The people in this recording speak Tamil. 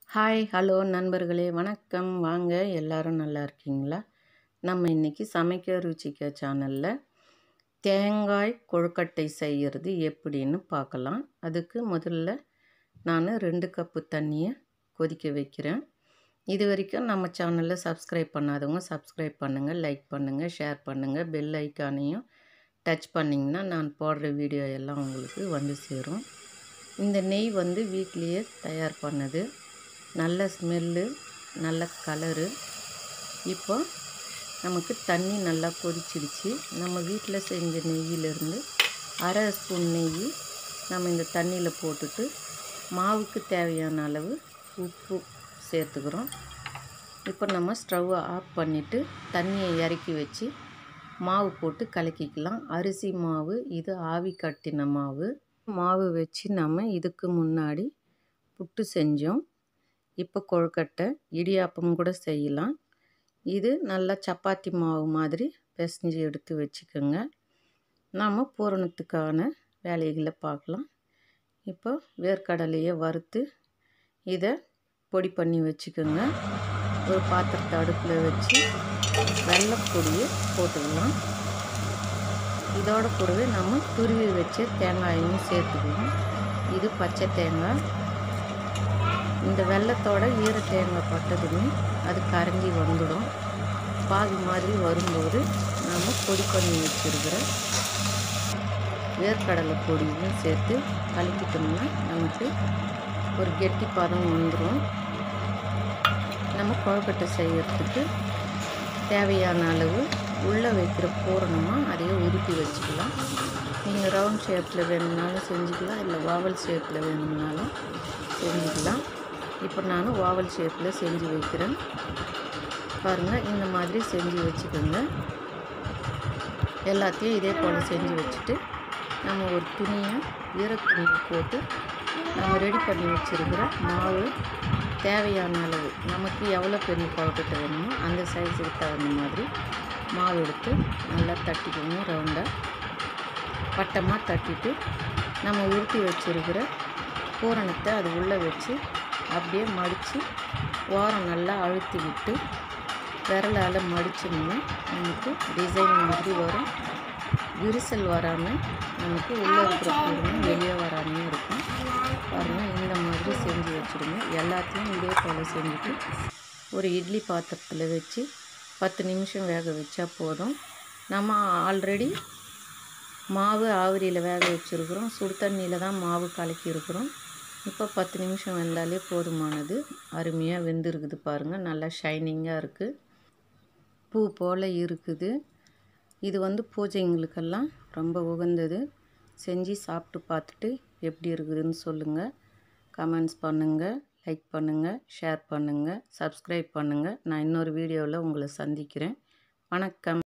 ஹாய் ஹலோ நண்பர்களே வணக்கம் வாங்க எல்லாரும் நல்லா இருக்கீங்களா நம்ம இன்றைக்கி சமைக்க ருச்சிக்க சேனலில் தேங்காய் கொழுக்கட்டை செய்கிறது எப்படின்னு பார்க்கலாம் அதுக்கு முதல்ல நான் ரெண்டு கப்பு தண்ணியை கொதிக்க வைக்கிறேன் இது வரைக்கும் நம்ம சேனலில் சப்ஸ்கிரைப் பண்ணாதவங்க சப்ஸ்கிரைப் பண்ணுங்கள் லைக் பண்ணுங்கள் ஷேர் பண்ணுங்கள் பெல் ஐக்கானையும் டச் பண்ணிங்கன்னா நான் போடுற வீடியோ எல்லாம் உங்களுக்கு வந்து சேரும் இந்த நெய் வந்து வீட்லேயே தயார் பண்ணது நல்ல ஸ்மெல்லு நல்ல கலரு இப்போ நமக்கு தண்ணி நல்லா கொதிச்சிடுச்சு நம்ம வீட்டில் செஞ்ச நெய்யிலிருந்து அரை ஸ்பூன் நெய் நம்ம இந்த தண்ணியில் போட்டுட்டு மாவுக்கு தேவையான அளவு உப்பு சேர்த்துக்கிறோம் இப்போ நம்ம ஸ்டவ்வை ஆஃப் பண்ணிவிட்டு தண்ணியை இறக்கி வச்சு மாவு போட்டு கலக்கிக்கலாம் அரிசி மாவு இது ஆவி கட்டின மாவு மாவு வச்சு நம்ம இதுக்கு முன்னாடி புட்டு செஞ்சோம் இப்போ கொழுக்கட்டை இடியாப்பம் கூட செய்யலாம் இது நல்லா சப்பாத்தி மாவு மாதிரி பிசைஞ்சு எடுத்து வச்சுக்கோங்க நாம் பூரணத்துக்கான வேலைகளை பார்க்கலாம் இப்போ வேர்க்கடலையை வறுத்து இதை பொடி பண்ணி வச்சுக்கோங்க ஒரு பாத்திரத்தை அடுப்பில் வச்சு வெள்ளைப்பொடியை போட்டுக்கலாம் இதோட கூடவே நம்ம துருவி வச்ச தேங்காயையும் சேர்த்துக்குவோம் இது பச்சை தேங்காய் இந்த வெள்ளத்தோட ஈர தேங்காய் பட்டதுமே அது கரைஞ்சி வந்துடும் பாகு மாதிரி வரும்போது நாம் பொடி பண்ணி வச்சுருக்கிற வேர்க்கடலை பொடியும் சேர்த்து கலக்கிட்டோம்னா நமக்கு ஒரு கெட்டி பதம் வந்துடும் நம்ம கொழுக்கட்டை செய்கிறதுக்கு தேவையான அளவு உள்ளே வைக்கிற பூரணமாக அதையே உருட்டி வச்சுக்கலாம் நீங்கள் ரவுண்ட் ஷேப்பில் வேணும்னாலும் செஞ்சுக்கலாம் இல்லை வாவல் ஷேப்பில் வேணும்னாலும் செஞ்சுக்கலாம் இப்போ நான் வாவல் ஷேப்பில் செஞ்சு வைக்கிறேன் பாருங்கள் இந்த மாதிரி செஞ்சு வச்சுக்கோங்க எல்லாத்தையும் இதே போல் செஞ்சு வச்சுட்டு நம்ம ஒரு துணியை ஈர துணி போட்டு நம்ம ரெடி பண்ணி வச்சுருக்கிற மாவு தேவையான அளவு நமக்கு எவ்வளோ பெரிய கொழுக்கட்டை வேணுமோ அந்த சைஸுக்கு தகுந்த மாதிரி மாவு எடுத்து நல்லா தட்டிக்கணும் ரவுண்டாக வட்டமாக தட்டிட்டு நம்ம உருட்டி வச்சுருக்கிற பூரணத்தை அது உள்ளே வச்சு அப்படியே மடித்து ஓரம் நல்லா அழுத்தி விட்டு விரலால் மடித்தோம்னா நமக்கு டிசைன் மாதிரி வரும் விரிசல் வராமல் நமக்கு உள்ளே இருக்கிற பூரணம் வெளியே வராமையும் இருக்கும் பாருங்கள் இந்த மாதிரி செஞ்சு வச்சுடுங்க எல்லாத்தையும் இதே போல் செஞ்சுட்டு ஒரு இட்லி பாத்திரத்தில் வச்சு பத்து நிமிஷம் வேக வச்சா போதும் நம்ம ஆல்ரெடி மாவு ஆவரியில் வேக வச்சுருக்குறோம் சுடு தண்ணியில் தான் மாவு கலக்கியிருக்கிறோம் இப்போ பத்து நிமிஷம் வெந்தாலே போதுமானது அருமையாக வெந்திருக்குது பாருங்கள் நல்லா ஷைனிங்காக இருக்குது பூ போல் இருக்குது இது வந்து பூஜைங்களுக்கெல்லாம் ரொம்ப உகந்தது செஞ்சு சாப்பிட்டு பார்த்துட்டு எப்படி இருக்குதுன்னு சொல்லுங்கள் கமெண்ட்ஸ் பண்ணுங்கள் லைக் பண்ணுங்கள் ஷேர் பண்ணுங்கள் சப்ஸ்கிரைப் பண்ணுங்கள் நான் இன்னொரு வீடியோவில் உங்களை சந்திக்கிறேன் வணக்கம்